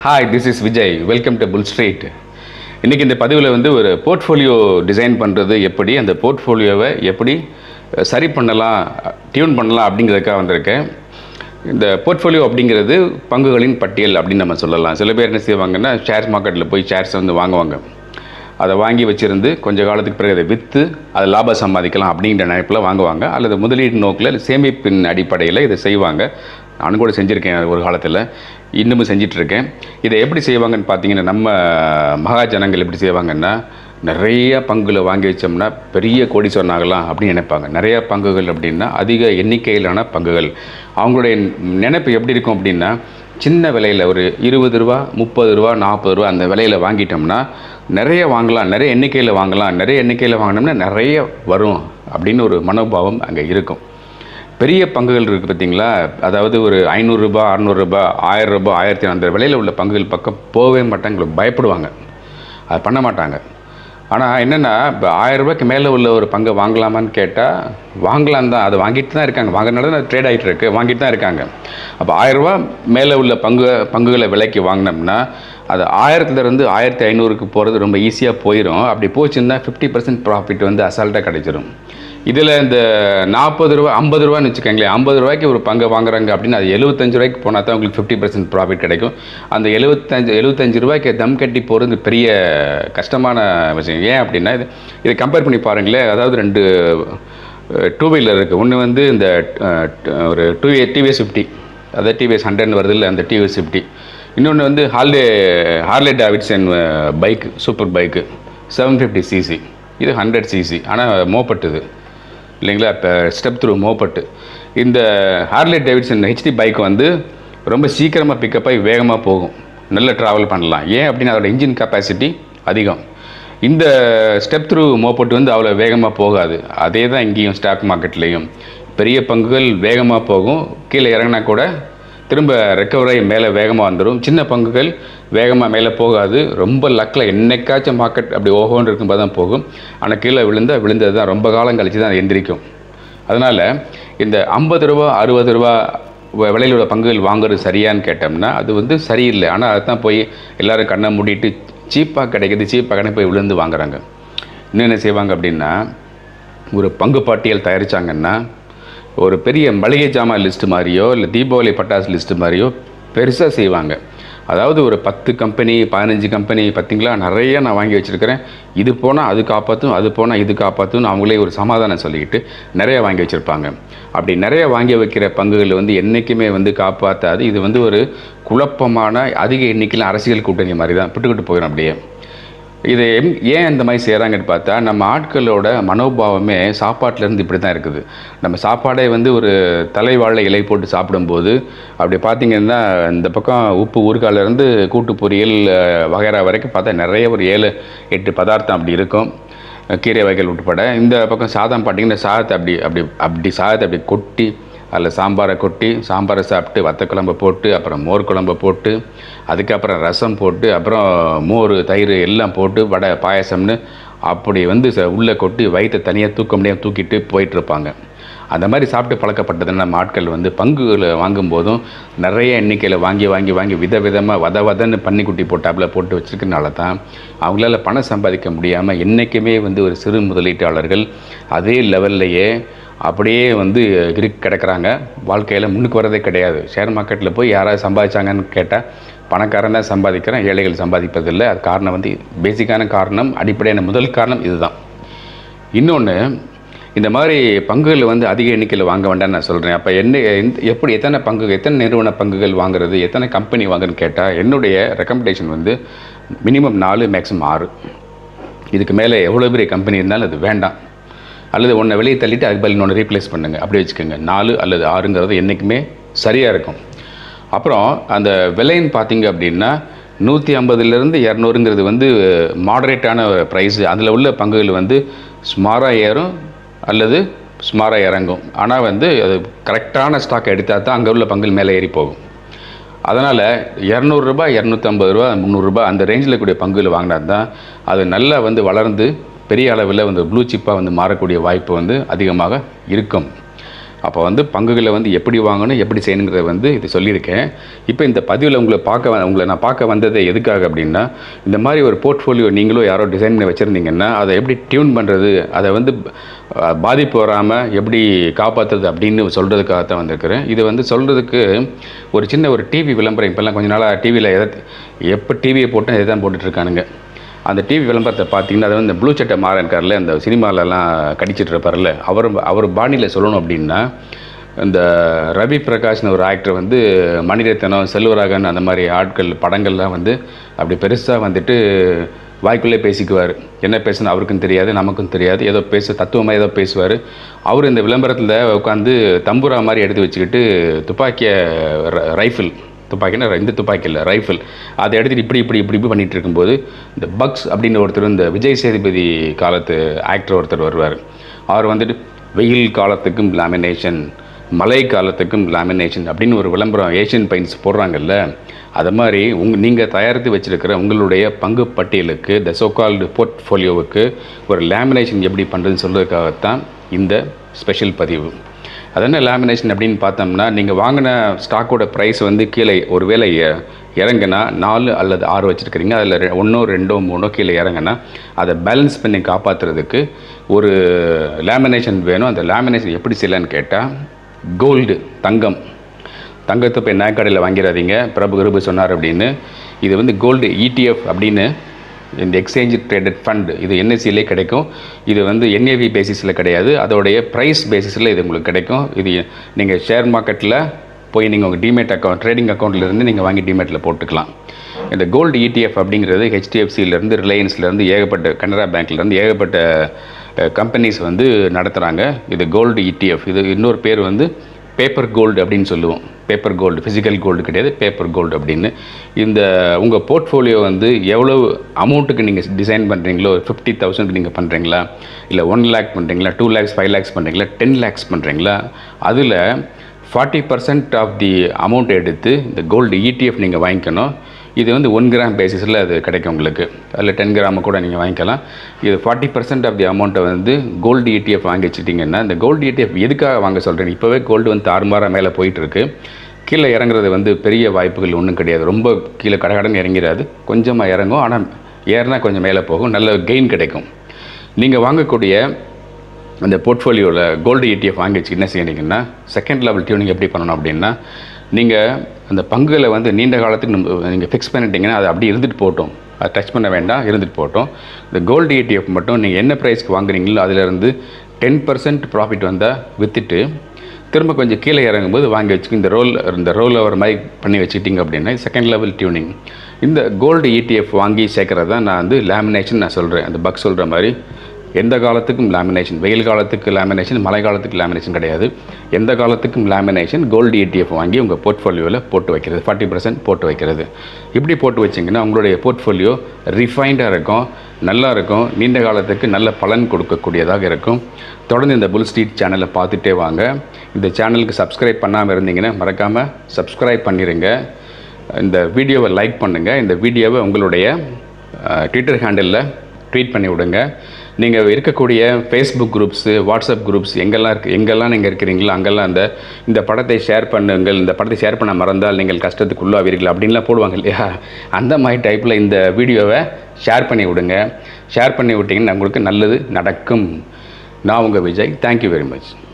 hi this is Vijay welcome to bull street இன்றைக்கி இந்த பதிவில் வந்து ஒரு போர்ட்ஃபோலியோ டிசைன் பண்ணுறது எப்படி அந்த போர்ட்ஃபோலியோவை எப்படி அஹ், சரி பண்ணலாம் டியூன் பண்ணலாம் அப்படிங்கிறதுக்காக வந்திருக்கேன் இந்த போர்ட்ஃபோலியோ அப்படிங்கிறது பங்குகளின் பட்டியல் அப்படின்னு நம்ம சொல்லலாம் சில பேர் என்ன செய்வாங்கன்னா ஷேர் மார்க்கெட்டில் போய் ஷேர்ஸ் வந்து வாங்குவாங்க அதை வாங்கி வச்சிருந்து கொஞ்ச காலத்துக்கு பிறகு அதை விற்று அதை லாபம் சம்பாதிக்கலாம் அப்படிங்கிற நினைப்பில் வாங்குவாங்க அல்லது முதலீடு நோக்கில் இல்லை சேமிப்பின் அடிப்படையில் இதை செய்வாங்க நானும் கூட செஞ்சுருக்கேன் ஒரு காலத்தில் இன்னமும் செஞ்சிட்டு இருக்கேன் இதை எப்படி செய்வாங்கன்னு பார்த்தீங்கன்னா நம்ம மகாஜனங்கள் எப்படி செய்வாங்கன்னா நிறைய பங்குகளை வாங்கி வச்சோம்னா பெரிய கோடீஸ்வரன் ஆகலாம் அப்படின்னு நினைப்பாங்க நிறைய பங்குகள் அப்படின்னா அதிக எண்ணிக்கையிலான பங்குகள் அவங்களுடைய நினைப்பு எப்படி இருக்கும் அப்படின்னா சின்ன விலையில் ஒரு இருபது ரூபா முப்பது ரூபா நாற்பது ரூபா அந்த விலையில் வாங்கிட்டோம்னா நிறைய வாங்கலாம் நிறைய எண்ணிக்கையில் வாங்கலாம் நிறைய எண்ணிக்கையில் வாங்கினோம்னா நிறைய வரும் அப்படின்னு ஒரு மனோபாவம் அங்கே இருக்கும் பெரிய பங்குகள் இருக்குது பார்த்தீங்களா அதாவது ஒரு ஐநூறுரூபா அறநூறுரூபா ஆயிரரூபா ஆயிரத்தி அந்த விலையில் உள்ள பங்குகள் பக்கம் போகவே மாட்டாங்க உங்களுக்கு பயப்படுவாங்க அது பண்ண மாட்டாங்க ஆனால் என்னென்னா இப்போ ஆயிரம் ரூபாய்க்கு மேலே உள்ள ஒரு பங்கை வாங்கலாமான்னு கேட்டால் வாங்கலாம் தான் அதை வாங்கிட்டு தான் இருக்காங்க வாங்கினால தான் ட்ரேட் ஆகிட்டு இருக்கு வாங்கிட்டு தான் இருக்காங்க அப்போ ஆயிரரூபா மேலே உள்ள பங்கு பங்குகளை விலைக்கு வாங்கினோம்னா அது ஆயிரத்துலேருந்து ஆயிரத்தி ஐநூறுக்கு போகிறது ரொம்ப ஈஸியாக போயிடும் அப்படி போச்சுன்னா ஃபிஃப்டி பர்சன்ட் ப்ராஃபிட் வந்து அசால்ட்டாக கிடைச்சிரும் இதில் இந்த நாற்பது ரூபா ஐம்பது ரூபான்னு வச்சுக்கோங்களேன் ஐம்பது ரூபாய்க்கு ஒரு பங்கை வாங்குறாங்க அப்படின்னு அது எழுபத்தஞ்சு ரூபாய்க்கு போனால் தான் உங்களுக்கு ஃபிஃப்டி பர்சன்ட் ப்ராஃபிட் கிடைக்கும் அந்த எழுபத்தஞ்சு எழுபத்தஞ்சு ரூபாய்க்கு தம் கட்டி போகிறது பெரிய கஷ்டமான விஷயம் ஏன் அப்படின்னா இது இதை கம்பேர் பண்ணி பாருங்களேன் அதாவது ரெண்டு டூ வீலர் இருக்குது ஒன்று வந்து இந்த அஹ், ஒரு டூ டிவிஎஸ் ஃபிஃப்டி அதாவது டிவிஎஸ் ஹண்ட்ரட்னு வருது இல்லை அந்த டிவிஎஸ் ஃபிஃப்டி இன்னொன்று வந்து Harley Harley Davidson bike super bike seven fifty CC இது ஹண்ட்ரட் சிசி ஆனால் மோப்பட்டுது இல்லைங்களா இப்போ ஸ்டெப் த்ரூ மோப்பட்டு இந்த ஹார்லே டேவிட்சன் ஹெச்டி பைக் வந்து ரொம்ப சீக்கிரமாக பிக்கப் ஆகி வேகமாக போகும் நல்ல ட்ராவல் பண்ணலாம் ஏன் அப்படின்னா அதோட இன்ஜின் கெப்பாசிட்டி அதிகம் இந்த ஸ்டெப் த்ரூ மோப்பட்டு வந்து அவ்வளோ வேகமாக போகாது அதே தான் இங்கேயும் ஸ்டாக் மார்க்கெட்லேயும் பெரிய பங்குகள் வேகமாக போகும் கீழே இறங்கினா கூட திரும்ப ரெக்கவர் ஆகி மேலே வேகமாக வந்துடும் சின்ன பங்குகள் வேகமாக மேலே போகாது ரொம்ப லக்கில் என்னைக்காச்சும் மார்க்கெட் அப்படி ஓஹோன்னு இருக்கும்போது தான் போகும் ஆனால் கீழே விழுந்தால் விழுந்தது தான் ரொம்ப காலம் கழித்து தான் அது எந்திரிக்கும் அதனால் இந்த ஐம்பது ரூபா அறுபது ரூபா வ- விலையில் உள்ள பங்குகள் வாங்குறது சரியான்னு கேட்டோம்னா அது வந்து சரியில்லை ஆனால் அதுதான் போய் எல்லாரும் கண்ணை மூடிட்டு சீப்பாக கிடைக்குது சீப்பாக கிடை போய் விழுந்து வாங்குறாங்க இன்னும் என்ன செய்வாங்க அப்படின்னா ஒரு பங்கு பட்டியல் தயாரிச்சாங்கன்னா ஒரு பெரிய மளிகை ஜாமான் லிஸ்ட் மாதிரியோ இல்லை தீபாவளி பட்டாசு லிஸ்ட் மாதிரியோ பெருசாக செய்வாங்க அதாவது ஒரு பத்து கம்பெனி பதினஞ்சு கம்பெனி பார்த்தீங்களா நிறைய நான் வாங்கி வச்சுருக்கிறேன் இது போனால் அது காப்பாற்றும் அது போனால் இது காப்பாற்றும்னு அவங்களே ஒரு சமாதானம் சொல்லிக்கிட்டு நிறைய வாங்கி வச்சுருப்பாங்க அப்படி நிறைய வாங்கி வைக்கிற பங்குகள் வந்து என்றைக்குமே வந்து காப்பாற்றாது இது வந்து ஒரு குழப்பமான அதிக எண்ணிக்கையில் அரசியல் கூட்டணி மாதிரி தான் விட்டுக்கிட்டு போயிடும் அப்படியே இது எம்- ஏன் இந்த மாதிரி செய்கிறாங்கன்னு பார்த்தா நம்ம ஆட்களோட மனோபாவமே சாப்பாட்டிலேருந்து இப்படி தான் இருக்குது நம்ம சாப்பாடே வந்து ஒரு தலைவாழை இலை போட்டு சாப்பிடும்போது அப்படி பார்த்தீங்கன்னா இந்த பக்கம் உப்பு ஊறுகாலேருந்து கூட்டு பொரியல் அஹ், வகைரா வரைக்கும் பார்த்தா நிறைய ஒரு ஏழு எட்டு பதார்த்தம் அப்படி இருக்கும் அஹ், கீரை வகைகள் உட்பட இந்த பக்கம் சாதம் பார்த்தீங்கன்னா சாதத்தை அப்படி அப்படி அப்படி சாதத்தை அப்படி கொட்டி அதில் சாம்பாரை கொட்டி சாம்பாரை சாப்பிட்டு வத்த குழம்பு போட்டு அப்புறம் மோர் குழம்பு போட்டு அதுக்கப்புறம் ரசம் போட்டு அப்புறம் மோர் தயிர் எல்லாம் போட்டு வடை பாயசம்னு அப்படி வந்து ச- உள்ளே கொட்டி வயிற்றை தனியாக தூக்க முடியாமல் தூக்கிட்டு போயிட்டு இருப்பாங்க அந்த மாதிரி சாப்பிட்டு பழக்கப்பட்டதுன்னு நம்ம ஆட்கள் வந்து பங்குகளை வாங்கும்போதும் நிறைய எண்ணிக்கையில் வாங்கி வாங்கி வாங்கி விதவிதமாக வத வதன்னு பன்னிக்குட்டி போட்டாப்புல போட்டு வச்சிருக்கனால தான் அவங்களால பணம் சம்பாதிக்க முடியாமல் என்றைக்குமே வந்து ஒரு சிறு முதலீட்டாளர்கள் அதே லெவல்லையே அப்படியே வந்து இரு கிடக்குறாங்க வாழ்க்கையில் முன்னுக்கு வரதே கிடையாது ஷேர் மார்க்கெட்டில் போய் யாராவது சம்பாதிச்சாங்கன்னு கேட்டால் பணக்காரன் தான் சம்பாதிக்கிறேன் ஏழைகள் சம்பாதிப்பதில்லை அது காரணம் வந்து பேசிக்கான காரணம் அடிப்படையான முதல் காரணம் இதுதான் இன்னொன்று இந்த மாதிரி பங்குகள் வந்து அதிக எண்ணிக்கையில் வாங்க வேண்டாம்னு நான் சொல்கிறேன் அப்போ என்ன எந்த- எப்படி எத்தனை பங்கு எத்தனை நிறுவன பங்குகள் வாங்குறது எத்தனை கம்பெனி வாங்குன்னு கேட்டால் என்னுடைய ரெக்கமெண்டேஷன் வந்து மினிமம் நாலு மேக்ஸிமம் ஆறு இதுக்கு மேலே எவ்வளோ பெரிய கம்பெனி இருந்தாலும் அது வேண்டாம் அல்லது ஒன்றை வெளியே தள்ளிட்டு அதுக்கு பதில் இன்னொன்று ரீப்ளேஸ் பண்ணுங்கள் அப்படி வச்சுக்கோங்க நாலு அல்லது ஆறுங்கிறது என்றைக்குமே சரியாக இருக்கும் அப்புறம் அந்த விலைன்னு பார்த்தீங்க அப்படின்னா நூற்றி ஐம்பதுலேருந்து இரநூறுங்கிறது வந்து மாடரேட்டான ப்ரைஸ் அதில் உள்ள பங்குகள் வந்து ஸ்மாராக ஏறும் அல்லது ஸ்மாராக இறங்கும் ஆனால் வந்து அது கரெக்டான ஸ்டாக் எடுத்தால் தான் அங்கே உள்ள பங்குகள் மேலே ஏறி போகும் அதனால் இரநூறுபா இரநூத்தம்பது ரூபா முந்நூறுரூபா அந்த ரேஞ்சில் கூடிய பங்குகள் வாங்கினா தான் அது நல்லா வந்து வளர்ந்து பெரிய அளவில் வந்து ப்ளூ சிப்பாக வந்து மாறக்கூடிய வாய்ப்பு வந்து அதிகமாக இருக்கும் அப்போ வந்து பங்குகளை வந்து எப்படி வாங்கணும் எப்படி செய்யணுங்கிறத வந்து இது சொல்லியிருக்கேன் இப்போ இந்த பதிவில் உங்களை பார்க்க வ- உங்களை நான் பார்க்க வந்தது எதுக்காக அப்படின்னா இந்த மாதிரி ஒரு போர்ட்ஃபோலியோ நீங்களும் யாரோ டிசைன் பண்ணி வச்சுருந்தீங்கன்னா அதை எப்படி டியூன் பண்ணுறது அதை வந்து அஹ், பாதிப்பு வராமல் எப்படி காப்பாற்றுறது அப்படின்னு சொல்கிறதுக்காக தான் வந்திருக்கிறேன் இது வந்து சொல்கிறதுக்கு ஒரு சின்ன ஒரு டிவி விளம்பரம் இப்போல்லாம் கொஞ்ச நாளாக டிவியில் எதை எப்போ டிவியை போட்டால் இதை தான் போட்டுட்ருக்கானுங்க அந்த டிவி விளம்பரத்தை பார்த்தீங்கன்னா அது வந்து இந்த ப்ளூ சட்டை மாறன் இருக்கார்ல அந்த சினிமாலெல்லாம் கடிச்சிட்டு இருப்பார்ல அவர் அவர் பாணியில் சொல்லணும் அப்படின்னா இந்த ரவி பிரகாஷ்னு ஒரு ஆக்டர் வந்து மணிரத்னம் செல்வராகன் அந்த மாதிரி ஆட்கள் படங்கள்லாம் வந்து அப்படி பெருசாக வந்துட்டு வாய்க்குள்ளே பேசிக்குவார் என்ன பேசுன்னு அவருக்கும் தெரியாது நமக்கும் தெரியாது ஏதோ பேச தத்துவமாக ஏதோ பேசுவார் அவர் இந்த விளம்பரத்தில் உட்காந்து தம்புரா மாதிரி எடுத்து வச்சுக்கிட்டு துப்பாக்கிய ர- ரைஃபிள் துப்பாக்கினா இந்த துப்பாக்கி இல்லை ரைஃபிள் அதை எடுத்துகிட்டு இப்படி இப்படி இப்படி இப்படி பண்ணிகிட்டு இருக்கும்போது இந்த பக்ஸ் அப்படின்னு ஒருத்தர் இந்த விஜய் சேதுபதி காலத்து ஆக்டர் ஒருத்தர் வருவார் அவர் வந்துட்டு வெயில் காலத்துக்கும் லேமினேஷன் மழை காலத்துக்கும் லேமினேஷன் அப்படின்னு ஒரு விளம்பரம் ஏஷியன் பெயிண்ட்ஸ் போடுறாங்கல்ல அது மாதிரி உங் நீங்கள் தயாரித்து வச்சிருக்கிற உங்களுடைய பங்கு பட்டியலுக்கு த சோகால்டு போர்ட்ஃபோலியோவுக்கு ஒரு லேமினேஷன் எப்படி பண்ணுறதுன்னு சொல்கிறதுக்காகத்தான் இந்த ஸ்பெஷல் பதிவு அது என்ன லேமினேஷன் அப்படின்னு பார்த்தோம்னா நீங்கள் வாங்கின ஸ்டாக்கோட ப்ரைஸ் வந்து கீழே ஒருவேளை இ- இறங்குனா நாலு அல்லது ஆறு வச்சுருக்கிறீங்க அதில் ஒன்றோ ரெண்டோ மூணோ கீழே இறங்குனா அதை பேலன்ஸ் பண்ணி காப்பாற்றுறதுக்கு ஒரு லேமினேஷன் வேணும் அந்த லேமினேஷன் எப்படி செய்யலான்னு கேட்டால் கோல்டு தங்கம் தங்கத்தை போய் நகைக்கடையில் வாங்கிடாதீங்க பிரபு கிருபு சொன்னார் அப்படின்னு இது வந்து கோல்டு ETF அப்படின்னு இந்த எக்ஸ்சேஞ்ச் ட்ரேடட் ஃபண்ட் இது என்எஸ்சிலே கிடைக்கும் இது வந்து என்ஏவி பேசிஸில் கிடையாது அதோடைய ப்ரைஸ் பேசிஸில் இது உங்களுக்கு கிடைக்கும் இது நீங்கள் ஷேர் மார்க்கெட்டில் போய் நீங்கள் உங்கள் டிமேட் அக்கௌண்ட் ட்ரேடிங் அக்கௌண்ட்லேருந்து நீங்கள் வாங்கி டிமேட்டில் போட்டுக்கலாம் இந்த கோல்டு ETF அப்படிங்கிறது ஹெச்டிஎஃப்சிலேருந்து ரிலையன்ஸ்லேருந்து ஏகப்பட்ட கனரா பேங்க்லேருந்து ஏகப்பட்ட கம்பெனிஸ் வந்து நடத்துகிறாங்க இது கோல்டு ETF இது இன்னொரு பேர் வந்து பேப்பர் கோல்டு அப்படின்னு சொல்லுவோம் பேப்பர் கோல்டு ஃபிசிக்கல் கோல்டு கிடையாது பேப்பர் கோல்டு அப்படின்னு இந்த உங்கள் போர்ட்ஃபோலியோ வந்து எவ்வளவு அமௌண்ட்டுக்கு நீங்கள் டிசைன் பண்ணுறீங்களோ ஃபிஃப்டி தௌசண்ட்க்கு நீங்கள் பண்ணுறீங்களா இல்லை ஒன் லேக் பண்ணுறீங்களா டூ லேக்ஸ் ஃபைவ் லேக்ஸ் பண்ணுறீங்களா டென் லேக்ஸ் பண்ணுறீங்களா அதில் forty percent of the amount எடுத்து இந்த கோல்டு ETF நீங்கள் வாங்கிக்கணும் இது வந்து ஒன் கிராம் பேசிஸில் அது கிடைக்கும் உங்களுக்கு அதில் டென் கிராம கூட நீங்கள் வாங்கிக்கலாம் இது ஃபார்ட்டி பர்சன்ட் ஆஃப் தி அமௌண்ட்டை வந்து கோல்டு ETF வாங்கி வச்சுட்டிங்கன்னா இந்த கோல்டு ETF எதுக்காக வாங்க சொல்கிறேன் இப்போவே கோல்டு வந்து தாறுமாறாக மேலே போயிட்டுருக்கு கீழே இறங்குறது வந்து பெரிய வாய்ப்புகள் ஒன்றும் கிடையாது ரொம்ப கீழே கடகடன்னு இறங்கிறாது கொஞ்சமாக இறங்கும் ஆனால் ஏறினா கொஞ்சம் மேலே போகும் நல்ல கெயின் கிடைக்கும் நீங்கள் வாங்கக்கூடிய அந்த போர்ட்ஃபோலியோவில் கோல்டு ETF வாங்கி வச்சு என்ன செய்யறீங்கன்னா செகண்ட் லெவல் டியூனிங் எப்படி பண்ணணும் அப்படின்னா நீங்கள் அந்த பங்குகளை வந்து நீண்ட காலத்துக்கு நம்ம நீங்கள் ஃபிக்ஸ் பண்ணிட்டீங்கன்னா அது அப்படி இருந்துட்டு போகட்டும் அதை டச் பண்ண வேண்டாம் இருந்துட்டு போகட்டும் இந்த கோல்டு ETF மட்டும் நீங்கள் என்ன ப்ரைஸ்க்கு வாங்குறீங்களோ அதிலிருந்து டென் பர்சன்ட் ப்ராஃபிட் வந்தால் விற்றுட்டு திரும்ப கொஞ்சம் கீழே இறங்கும்போது வாங்கி வச்சுக்கு இந்த ரோல் இந்த ரோல் ஓவர் மாதிரி பண்ணி வச்சுக்கிட்டீங்க அப்படின்னா செகண்ட் லெவல் டியூனிங் இந்த கோல்டு ETF வாங்கி சேர்க்கறது தான் நான் வந்து லேமினேஷன் நான் சொல்கிறேன் அந்த பக் சொல்கிற மாதிரி எந்த காலத்துக்கும் லேமினேஷன் வெயில் காலத்துக்கு லேமினேஷன் மழை காலத்துக்கு லேமினேஷன் கிடையாது எந்த காலத்துக்கும் லேமினேஷன் கோல்டு ETF வாங்கி உங்கள் போர்ட்ஃபோலியோவில் போட்டு வைக்கிறது ஃபார்ட்டி பர்சன்ட் போட்டு வைக்கிறது இப்படி போட்டு வச்சிங்கன்னா உங்களுடைய போர்ட்ஃபோலியோ ரிஃபைண்டாக இருக்கும் நல்லா இருக்கும் நீண்ட காலத்துக்கு நல்ல பலன் கொடுக்கக்கூடியதாக இருக்கும் தொடர்ந்து இந்த புல் ஸ்ட்ரீட் சேனலை பார்த்துட்டே வாங்க இந்த சேனலுக்கு சப்ஸ்கிரைப் பண்ணாமல் இருந்தீங்கன்னா மறக்காமல் சப்ஸ்கிரைப் பண்ணிடுங்க இந்த வீடியோவை லைக் பண்ணுங்கள் இந்த வீடியோவை உங்களுடைய ட்விட்டர் ஹேண்டலில் ட்வீட் பண்ணி விடுங்க நீங்கள் இருக்கக்கூடிய ஃபேஸ்புக் குரூப்ஸு வாட்ஸ்அப் குரூப்ஸ் எங்கெல்லாம் இருக்கு எங்கெல்லாம் நீங்கள் இருக்கிறீங்களோ அங்கெல்லாம் அந்த இந்த படத்தை ஷேர் பண்ணுங்கள் இந்த படத்தை ஷேர் பண்ண மறந்தால் நீங்கள் கஷ்டத்துக்கு உள்ளாவீர்கள் அப்படின்லாம் போடுவாங்க இல்லையா அந்த மாதிரி டைப்பில் இந்த வீடியோவை ஷேர் பண்ணி விடுங்க ஷேர் பண்ணி விட்டிங்கன்னா உங்களுக்கு நல்லது நடக்கும் நான் உங்கள் விஜய் தேங்க்யூ வெரி மச்